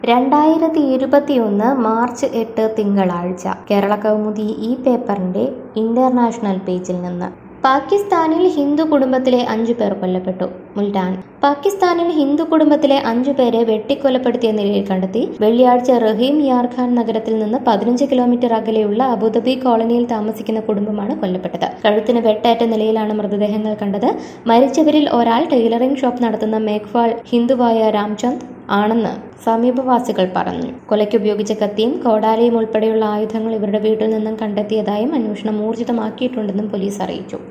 രണ്ടായിരത്തി ഇരുപത്തിയൊന്ന് മാർച്ച് എട്ട് തിങ്കളാഴ്ച കേരള കൗമുദി ഈ പേപ്പറിന്റെ ഇന്റർനാഷണൽ പേജിൽ നിന്ന് പാകിസ്ഥാനിൽ ഹിന്ദു കുടുംബത്തിലെ അഞ്ചു പേർ കൊല്ലപ്പെട്ടു മുൽട്ടാൻ പാകിസ്ഥാനിൽ ഹിന്ദു കുടുംബത്തിലെ അഞ്ചു പേരെ വെട്ടിക്കൊലപ്പെടുത്തിയ നിലയിൽ കണ്ടെത്തി വെള്ളിയാഴ്ച റഹീം യാർഖാൻ നഗരത്തിൽ നിന്ന് പതിനഞ്ച് കിലോമീറ്റർ അകലെയുള്ള അബുദാബി കോളനിയിൽ താമസിക്കുന്ന കുടുംബമാണ് കൊല്ലപ്പെട്ടത് കഴുത്തിന് വെട്ടേറ്റ നിലയിലാണ് മൃതദേഹങ്ങൾ കണ്ടത് മരിച്ചവരിൽ ഒരാൾ ടൈലറിംഗ് ഷോപ്പ് നടത്തുന്ന മേഘ്വാൾ ഹിന്ദുവായ രാംചന്ദ് ആണെന്ന് സമീപവാസികൾ പറഞ്ഞു കൊലയ്ക്ക് ഉപയോഗിച്ച കത്തിയും കോടാലിയും ഉൾപ്പെടെയുള്ള ആയുധങ്ങൾ ഇവരുടെ വീട്ടിൽ നിന്നും കണ്ടെത്തിയതായും അന്വേഷണം ഊർജിതമാക്കിയിട്ടുണ്ടെന്നും പോലീസ് അറിയിച്ചു